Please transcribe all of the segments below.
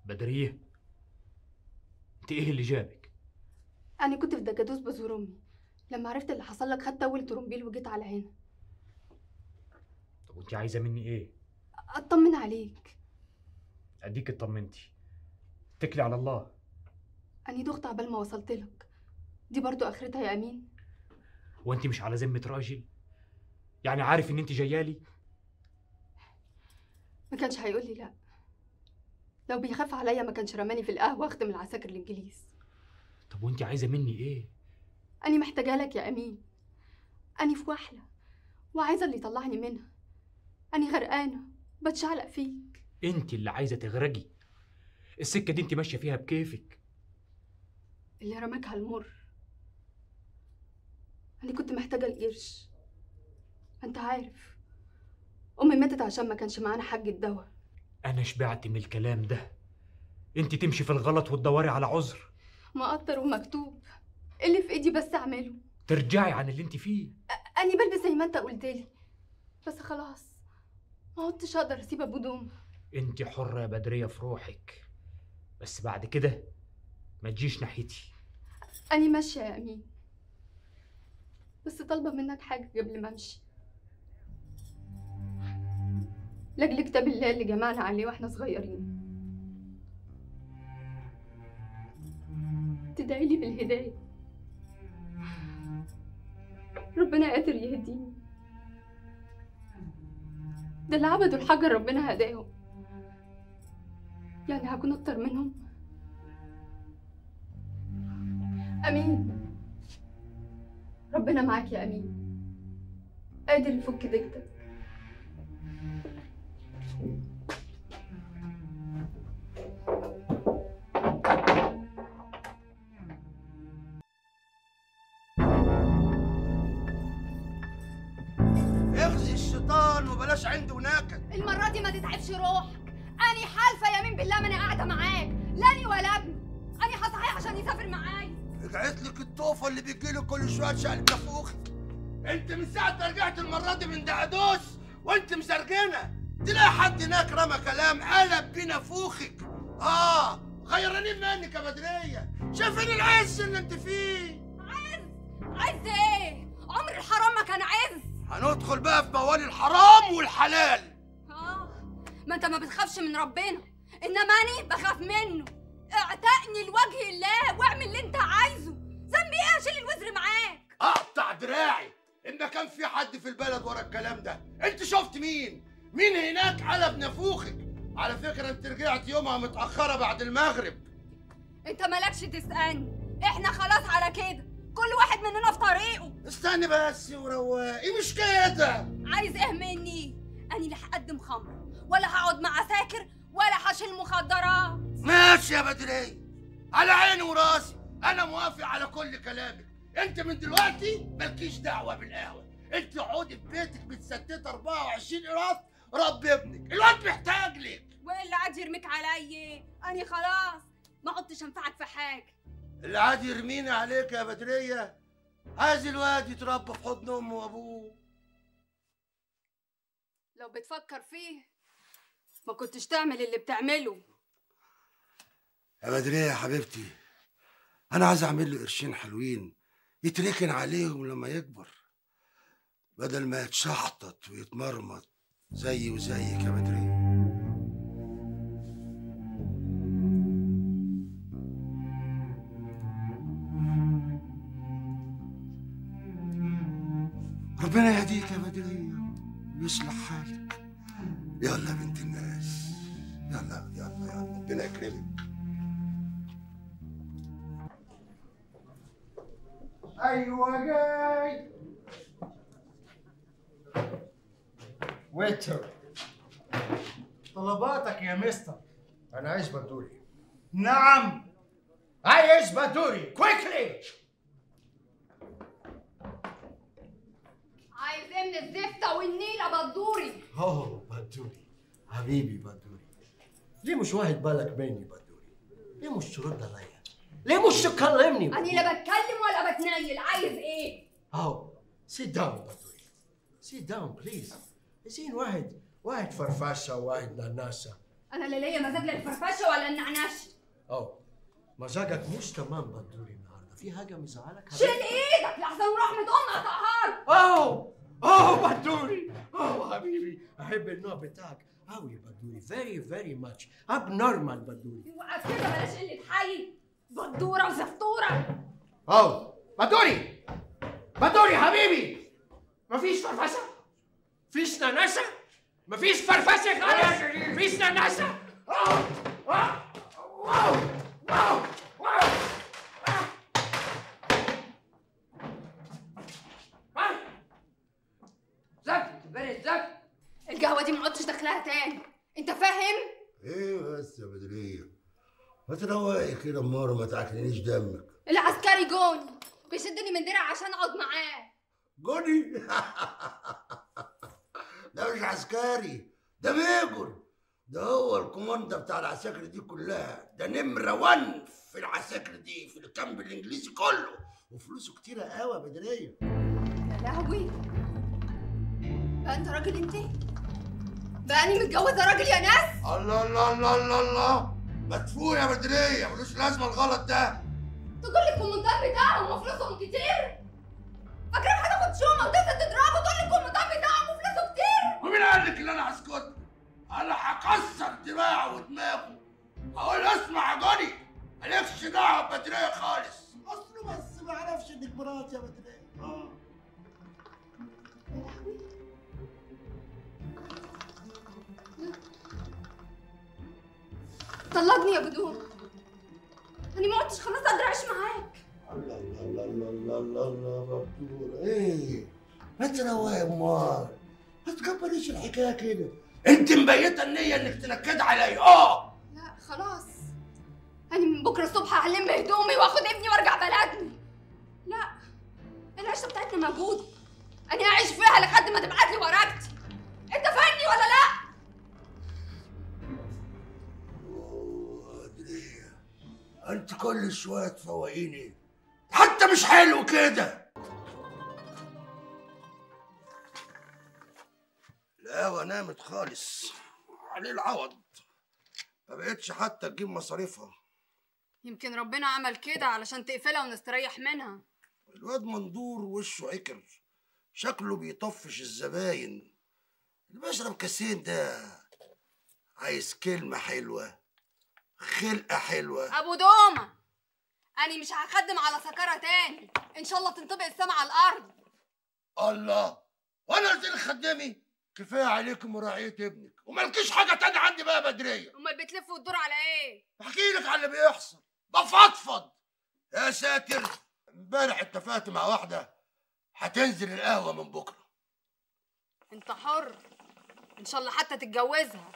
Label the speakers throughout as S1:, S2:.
S1: بدرية انت ايه اللي جابك
S2: انا كنت في دجادوس بزور امي لما عرفت اللي حصل لك خدت اول ترومبيل وجيت على هنا
S1: طب وانت عايزة مني ايه
S2: اطمن عليك
S1: اديك اطمنتي اتكلي على الله
S2: اني دخت عبال ما وصلت لك دي برضو اخرتها يا امين
S1: وانت مش على ذمة راجل يعني عارف ان انت جايالي
S2: ما كانش هيقول لي لا لو بيخاف عليا ما كانش رماني في القهوه اخدم العساكر الانجليز
S1: طب وانت عايزة مني ايه
S2: اني محتاجه لك يا امين اني في وحله وعايزه اللي يطلعني منها اني غرقانه بتشعلق فيك
S1: انت اللي عايزة تغرقي السكة دي انت ماشية فيها بكيفك
S2: اللي رماك على المر أنا كنت محتاجة القرش ما أنت عارف أمي ماتت عشان ما كانش معانا حاجة دواء
S1: انا شبعت من الكلام ده انت تمشي في الغلط وتدوري على عذر
S2: مقطر ومكتوب اللي في إيدي بس أعمله
S1: ترجعي عن اللي انت فيه
S2: أني بلبس زي ما أنت قلت لي بس خلاص ما عدتش أقدر أسيب أبو دوم
S1: انت حرة يا بدرية في روحك بس بعد كده ما تجيش ناحيتي
S2: أني ماشية يا أمين بس طالبة منك حاجة قبل ما أمشي لأجل كتاب الله اللي جمعنا عليه وإحنا صغيرين تدعي لي بالهداية ربنا قادر يهديني ده اللي عبدوا الحجر ربنا هداهم يعني هكون أكتر منهم أمين ربنا معاك يا أمين قادر يفك ضيقتك
S3: اخزي الشيطان وبلاش عنده نكد
S2: المرة دي ما تتعبش روحك أنا حالفة يمين بالله ما أنا قاعدة معاك لا أنا ولا ابني أنا هصحيه عشان يسافر معايا
S3: رجعت لك الطوفه اللي بيجيله كل شويه تشقلب نافوخك انت من ساعه ما رجعت المره دي من دعدوس وانت مسرجنه تلاقي حد هناك رمى كلام قلب بيه نافوخك اه غيرانين منك يا بدريه شايفين العز اللي انت فيه
S2: عز عز إيه؟ عمر الحرام ما كان عز
S3: هندخل بقى في موال الحرام والحلال
S2: آه ما أنت ما بتخافش من ربنا إنما أنا بخاف منه اعتقني لوجه الله واعمل اللي أنت عايزه ذنبي إيه أشيل الوزر معاك
S3: اقطع دراعي ان كان في حد في البلد ورا الكلام ده انت شفت مين مين هناك قلب نافوخك على فكره انت رجعت يومها متاخره بعد المغرب
S2: أنت مالكش تسألني إحنا خلاص على كده كل واحد مننا في طريقه
S3: استني بس ورواقي مش كده
S2: عايز ايه مني؟ أنا لا هقدم خمر ولا هقعد مع عساكر ولا هشيل مخدرات
S3: ماشي يا بدرية على عيني وراسي انا موافق على كل كلامك انت من دلوقتي مالكيش دعوه بالقهوه انت اقعدي في بيتك متستته 24 قراط ربي ابنك الواد محتاج لك
S2: واللي عاد يرميك عليا أنا خلاص ما عدتش أنفعك في حاجة
S3: اللي عاد يرميني عليك يا بدرية عايز الواد يتربى في حضن امه وابوه
S2: لو بتفكر فيه ما كنتش تعمل اللي بتعمله
S3: يا بدرية يا حبيبتي أنا عايز أعمل له قرشين حلوين يتركن عليهم لما يكبر بدل ما يتشحطط ويتمرمط زيي وزيك يا بدرية ربنا يهديك يا بدرية ويصلح حالك يلا يا بنت الناس يلا يلا يلا ربنا يكرمك ايوه جاي
S4: ويتر
S5: طلباتك يا مستر
S4: انا عايز بدوري
S5: نعم
S4: عايز بدوري كويكلي
S2: عايز ايه من الزفته والنيله بدوري
S4: اوه بدوري حبيبي بدوري ليه مش واخد بالك مني بدوري ليه مش ترد عليا ليه مش تكلمني
S2: انا لا بتكلم ولا بتنيل عايز ايه
S4: اهو سيت داون بدوري سيت داون بليز عايزين واحد واحد فرفشه وواحد ناناسه
S2: انا لا ليا مزاج للفرفشه ولا النعناش
S4: أو مزاجك مش تمام بدوري النهارده في حاجة مزعلك
S2: شيل ايدك لحظه ورحمه امك طهار
S4: أوه أوه بدوري أوه حبيبي أحب النوع بتاعك أوي بدوري very very much abnormal بدوري
S2: وقف كده بلاش قله حي بدوره وزفتوره
S1: أو بدوري بدوري حبيبي مفيش فرفشه
S4: فيش ناناسة
S1: مفيش فرفشه خالص مفيش نعناسه أوه. أوه. واو واو واو ها زفت فرد زفت
S2: القهوه دي ما عدتش داخلها تاني انت فاهم
S3: ايه بس يا بدريه ما تروقي كده امال ما تعكنيش دمك
S2: العسكري جوني بيشدني من درع عشان اقعد معاه
S3: جوني ده مش عسكري ده ميجر ده هو الكوماندا بتاع العساكر دي كلها ده نمرة وان في العساكر دي في الكامب الانجليزي كله وفلوسه كتيرة قوي يا بدرية
S2: يا لهوي بقى انت راجل انت بقى اني متجوزه راجل يا ناس
S3: الله الله الله الله الله مدفوع يا بدرية ملوش لازمة الغلط ده
S2: تقول لي الكومنتات بتاعهم وفلوسهم كتير فاكرين هتاخد شومه وتنسى تضربه وتقول لي الكومنتات بتاعهم وفلوسه كتير
S3: ومين قال لك ان انا هسكت؟ انا هكسر دماغه ودماغه هقول اسمع يا جوني مالكش دعوه ببدريه خالص اصله بس ما يعرفش انك مراتي يا بدريه اه
S2: طلقني يا بدون انا ما عدتش خلاص اقدر اعيش معاك
S3: الله الله الله الله الله الله الله مبدور ايه ما تروقي امال ما تكبريش الحكايه كده انت مبيته النيه انك تنكد عليا اه
S2: لا خلاص انا من بكره الصبح هلم هدومي واخد ابني وارجع بلدنا لا العيشه بتاعتنا موجوده انا هعيش فيها لحد ما تبعت لي ورقتي انت فاهمني ولا لا
S3: أوه، بدريه انت كل شويه تفوقيني حتى مش حلو كده القهوة نامت خالص عليه العوض ما بقتش حتى تجيب مصاريفها
S2: يمكن ربنا عمل كده علشان تقفلها ونستريح منها
S3: الواد مندور وشه عكر شكله بيطفش الزباين اللي بيشرب كاسين ده عايز كلمة حلوة خلقة حلوة
S2: ابو دومه انا مش هخدم على سكره تاني ان شاء الله تنطبق السما على الارض
S3: الله وانا قلت لك خدمي كفايه عليكم مراعيه ابنك ومالكيش حاجه تانية عندي بقى يا بدريه
S2: امال بتلف وتدور على ايه
S3: احكي لك على اللي بيحصل بفضفض يا ساتر امبارح اتفقت مع واحده هتنزل القهوه من بكره
S2: انت حر ان شاء الله حتى تتجوزها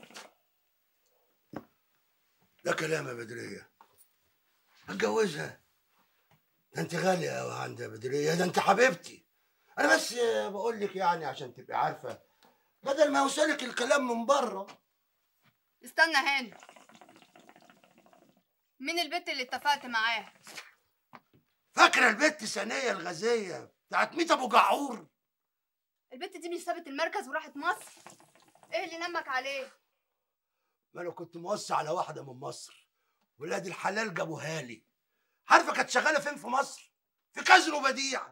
S3: ده كلام يا بدريه اتجوزها ده انت غاليه قوي عندي يا بدريه ده انت حبيبتي انا بس بقول لك يعني عشان تبقي عارفه بدل ما يوصلك الكلام من بره
S2: استنى هنا مين البت اللي اتفقت معاها
S3: فاكره البت ثانيه الغازيه بتاعت ميت ابو جعور
S2: البت دي مش سابت المركز وراحت مصر ايه اللي نمك عليه
S3: ما انا كنت موصي على واحده من مصر ولاد الحلال جابوها لي عارفه كانت شغاله فين في مصر في كازينو بديع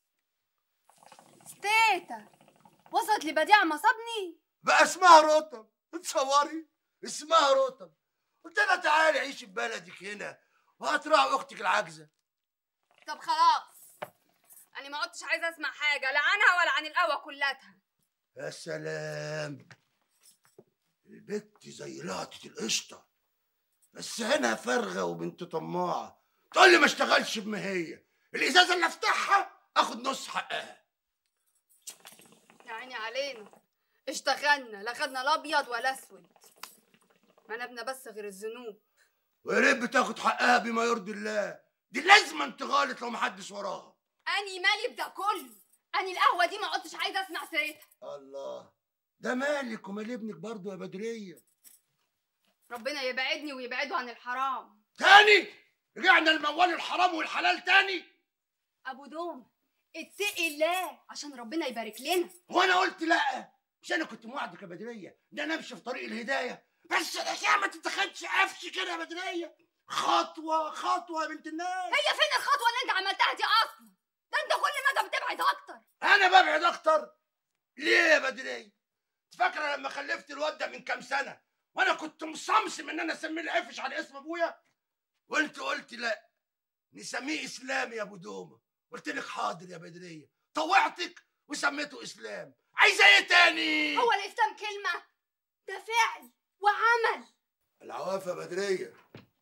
S2: ستيتا وصلت لبديع مصابني
S3: بقى اسمها رتب تصوري اسمها رتب قلت لها تعالي عيشي في بلدك هنا وهتراعي اختك العاجزه
S2: طب خلاص انا ما عدتش عايزه اسمع حاجه لا عنها ولا عن القهوه كلتها
S3: يا سلام البت زي لقطة القشطة بس عينها فارغة وبنت طماعة تقول لي ما اشتغلش بما هي الإزازة اللي افتحها اخد نص حقها
S2: يا عيني علينا اشتغلنا لا خدنا لا ابيض ولا اسود ما نبنا بس غير الذنوب
S3: ويا ريت بتاخد حقها بما يرضي الله دي لازم تغالط لو محدش وراها
S2: اني مالي بده كله اني القهوه دي ما عدتش عايزه اسمع سيرتها
S3: الله ده مالك ومال ابنك برضه يا بدرية
S2: ربنا يبعدني ويبعده عن الحرام
S3: تاني رجعنا الموال الحرام والحلال تاني
S2: ابو دوم اتقي الله عشان ربنا يبارك لنا
S3: وانا قلت لا مش انا كنت موعدك يا بدريه ده انا امشي في طريق الهدايه بس الحكايه ما تتخدش قفش كده يا بدريه خطوه خطوه يا بنت الناس
S2: هي فين الخطوه اللي انت عملتها دي اصلا ده انت كل مدى بتبعد اكتر
S3: انا ببعد اكتر ليه يا بدريه أنت فاكره لما خلفت الواد ده من كام سنه وانا كنت مصمصم ان انا اسميه العفش على اسم ابويا وانت قلت لا نسميه اسلام يا ابو دومه قلت لك حاضر يا بدريه طوعتك وسميته اسلام عايزه ايه تاني
S2: هو الاسلام كلمه ده فعل وعمل
S3: العوافه يا بدريه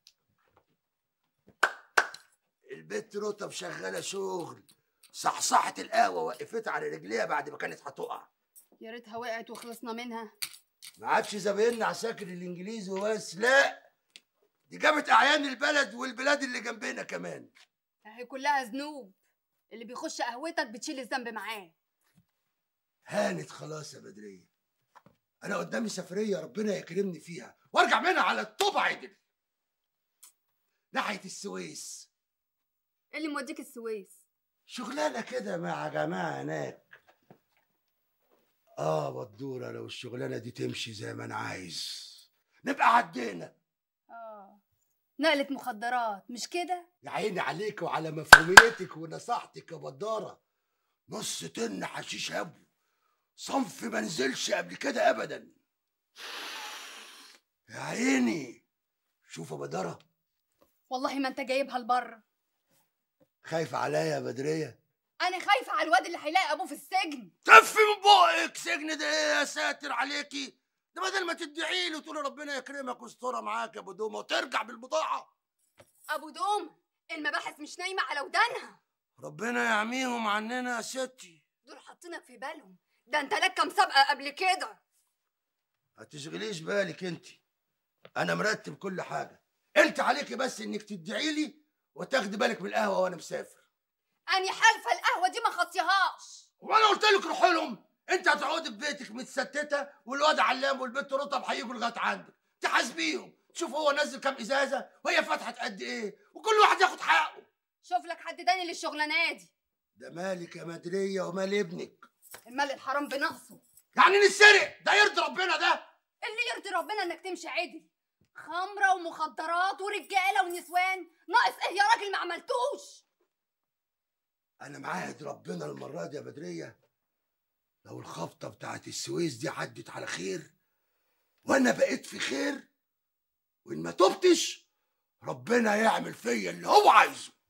S3: البت رطب شغاله شغل صحصحت القهوه وقفتها على رجليها بعد ما كانت هتقع
S2: يا ريتها وقعت وخلصنا منها
S3: ما عادش زبايننا عساكر الانجليزي وبس لا دي جابت اعيان البلد والبلاد اللي جنبنا كمان
S2: هي كلها ذنوب اللي بيخش قهوتك بتشيل الذنب معاه
S3: هانت خلاص يا بدريه انا قدامي سفريه ربنا يكرمني فيها وارجع منها على الطوب عدل ناحيه السويس
S2: إيه اللي موديك السويس
S3: شغلانه كده مع جماعه هناك اه بدوره لو الشغلانه دي تمشي زي ما انا عايز نبقى عدينا
S2: اه نقلة مخدرات مش كده
S3: يا عيني عليك وعلى مفهوميتك ونصاحتك يا بدارة نص طن حشيش هبو صنف ما نزلش قبل كده ابدا يا عيني شوف يا بدارة
S2: والله ما انت جايبها لبره
S3: خايفة عليا يا بدرية
S2: انا خايفه على الواد اللي هيلاقي ابوه في السجن
S3: تف من بقك سجن ده ايه يا ساتر عليكي ده بدل ما تدعي له تقول ربنا يكرمك واسترها معاك يا ابو دومه وترجع بالبضاعه
S2: ابو دوم المباحث مش نايمه على ودانها
S3: ربنا يعميهم عننا يا ستي
S2: دول حاطينك في بالهم ده انت لك كام سابقه قبل كده
S3: ما تشغليش بالك انت انا مرتب كل حاجه انت عليكي بس انك تدعي لي وتاخدي بالك من القهوه وانا مسافر
S2: اني حالفه القهوه دي ما خطيهاش
S3: وانا قلت لك روحي لهم انت هتقعدي في بيتك متستته والواد علام والبنت رطب هيجوا لغايه عندك تحاسبيهم تشوف هو نزل كام ازازه وهي فتحت قد ايه وكل واحد ياخد حقه
S2: شوف لك حد تاني للشغلانه دي
S3: ده مالك يا مدريه ومال ابنك
S2: المال الحرام بنقصه
S3: يعني نتسرق ده يرضي ربنا ده
S2: اللي يرضي ربنا انك تمشي عدل خمره ومخدرات ورجاله ونسوان ناقص ايه يا راجل ما عملتوش
S3: انا معاهد ربنا المره دي يا بدريه لو الخبطه بتاعت السويس دي عدت على خير وانا بقيت في خير وان ما تبتش ربنا يعمل فيا اللي هو عايزه